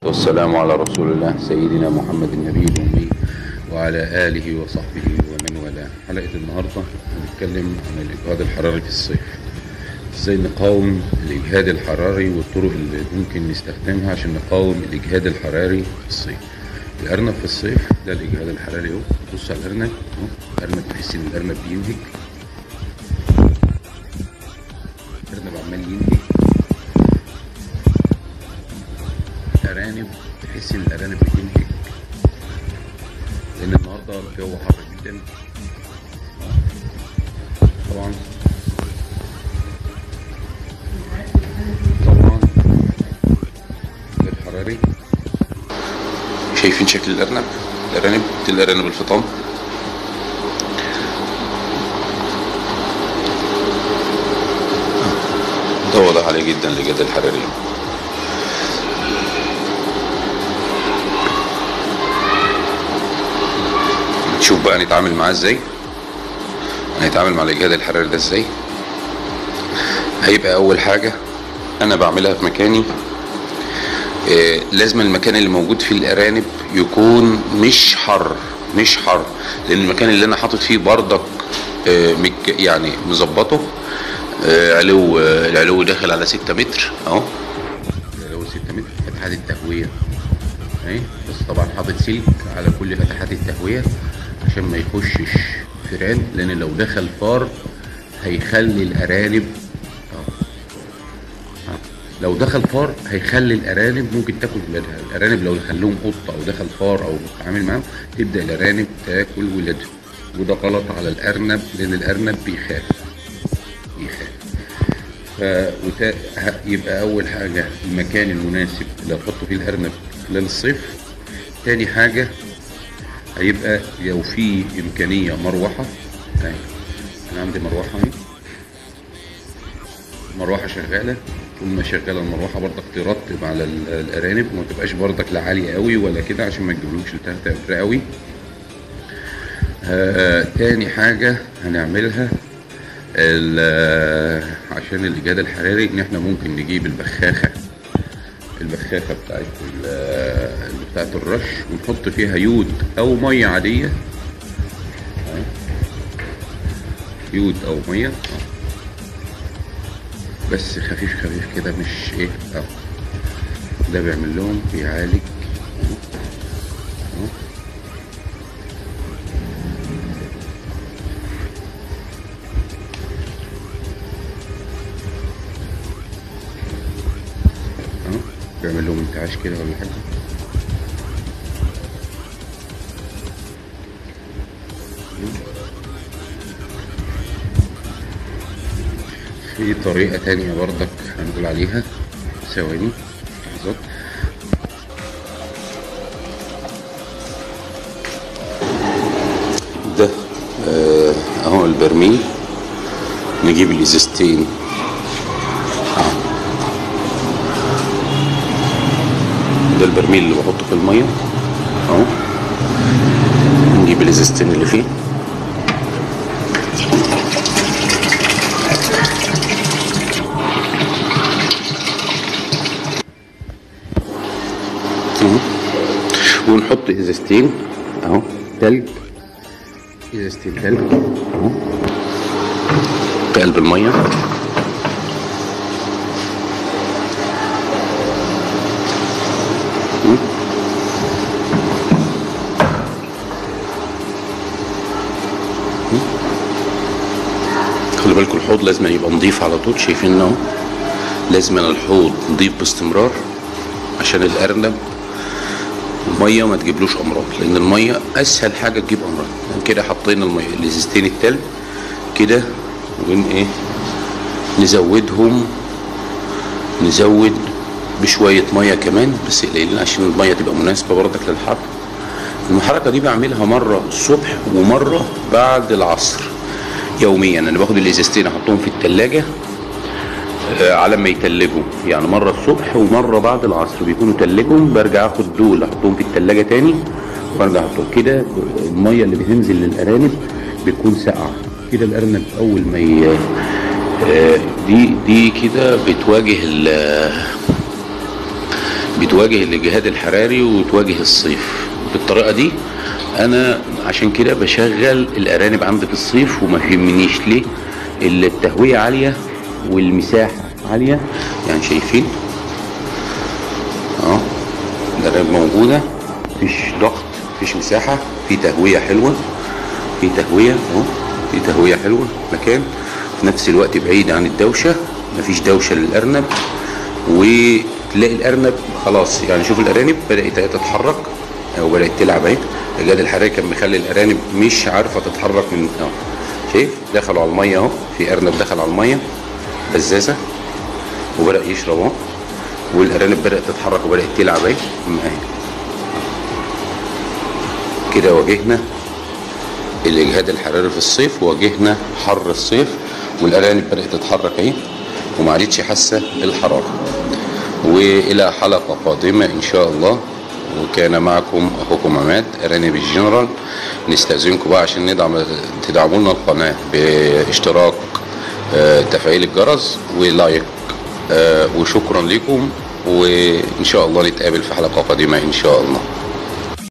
والسلام على رسول الله سيدنا محمد النبي الأمي وعلى آله وصحبه ومن والاه حلقة النهاردة هنتكلم عن الإجهاد الحراري في الصيف ازاي نقاوم الإجهاد الحراري والطرق اللي ممكن نستخدمها عشان نقاوم الإجهاد الحراري في الصيف الأرنب في الصيف ده الإجهاد الحراري اهو بص على الأرنب اهو الأرنب تحس إن الأرنب بينهج الأرنب عمال ينهج الأرانب تحس إن الأرانب بتنهج لأن النهاردة الجو حر جدا طبعا طبعا الحراري شايفين شكل الأرنب الأرانب دي الأرانب الفطام ده واضح عليه جدا الإجهاد الحراري نشوف بقى نتعامل معاه ازاي هنتعامل مع الاجهاد الحراري ده ازاي هيبقى اول حاجه انا بعملها في مكاني آه لازم المكان اللي موجود فيه الارانب يكون مش حر مش حر لان المكان اللي انا حاطط فيه بردك آه مك- يعني مظبطه آه علو آه العلو داخل على 6 متر اهو العلو 6 متر فتحات التهويه اهي بس طبعا حاطط سلك على كل فتحات التهويه عشان ما يخشش فيران لان لو دخل فار هيخلي الارانب أهو. أهو. لو دخل فار هيخلي الارانب ممكن تاكل ولادها الارانب لو دخل لهم قطه او دخل فار او بتتعامل معاهم تبدا الارانب تاكل ولادها وده غلط على الارنب لان الارنب بيخاف بيخاف ف وتا... ه- يبقى اول حاجه المكان المناسب اللي هتحط فيه الارنب خلال الصيف تاني حاجه هيبقى لو في امكانيه مروحه اهي انا عندي مروحه اهي مروحه شغاله طول ما شغاله المروحه برضك ترطب على ال- الارانب وما تبقاش برضك لا عاليه قوي ولا كده عشان ما تجيبلهمش التهتهر قوي آه تاني حاجه هنعملها ال- عشان الاجهاد الحراري ان احنا ممكن نجيب البخاخه البخاخه بتاعت ال- بتاعت الرش ونحط فيها يود او ميه عاديه أهي. يود او ميه أهو. بس خفيف خفيف كده مش ايه اه ده بيعمل لهم بيعالج أهو. أهو. اهو بيعمل لهم انتعاش كده ولا حاجه في طريقة تانية برضك هنقول عليها ثواني لحظات ده آه، اهو البرميل نجيب الازازتين ده البرميل اللي بحطه في الميه اهو نجيب الازازتين اللي فيه اهو ونحط ازازتين اهو تلج ازازتين تلج اهو في قلب الميه خلي بالكم الحوض لازم يبقى نضيف على طول شايفين اهو لازم الحوض نضيف باستمرار عشان الارنب الميه ما تجيبلوش امراض لان الميه اسهل حاجه تجيب امراض يعني كده حطينا الميه الازازتين التلج كده ون ايه نزودهم نزود بشويه ميه كمان بس قليلين عشان الميه تبقى مناسبه برضك للحر الحركه دي بعملها مره الصبح ومره بعد العصر يوميا انا باخد الازازتين احطهم في التلاجة آه، على ما يتلجوا يعني مرة الصبح ومرة بعد العصر بيكونوا تلجهم برجع اخد دول احطهم في التلاجة تاني وارجع احطهم كده المية اللي بتنزل للارانب بتكون ساقعة كده الارنب اول ما ي... آه، دي دي كده بتواجه ال- بتواجه الاجهاد الحراري وتواجه الصيف بالطريقه دي انا عشان كده بشغل الارانب عندي في الصيف وما يهمنيش ليه اللي التهويه عاليه والمساحه عاليه يعني شايفين اهو الارانب موجوده مفيش ضغط مفيش مساحه في تهويه حلوه في تهويه اهو في تهويه حلوه مكان في نفس الوقت بعيد عن الدوشه مفيش دوشه للارنب وتلاقي الارنب خلاص يعني شوف الارانب بدات تتحرك او بدات تلعب اهي الجهاد الحراري كان مخلي الارانب مش عارفه تتحرك من اهو شايف دخلوا على الميه اهو في ارنب دخل على الميه بزازه وبدا يشرب اهو والارانب بدات تتحرك وبدات تلعب اهي اهي كده واجهنا الاجهاد الحراري في الصيف واجهنا حر الصيف والارانب بدات تتحرك اهي وما عادتش حاسه بالحراره والى حلقه قادمه ان شاء الله وكان معكم اخوكم عماد ارانب الجنرال نستاذنكم بقى عشان ندعم تدعموا لنا القناه باشتراك آه، تفعيل الجرس ولايك آه، وشكرا لكم وان شاء الله نتقابل في حلقه قادمه ان شاء الله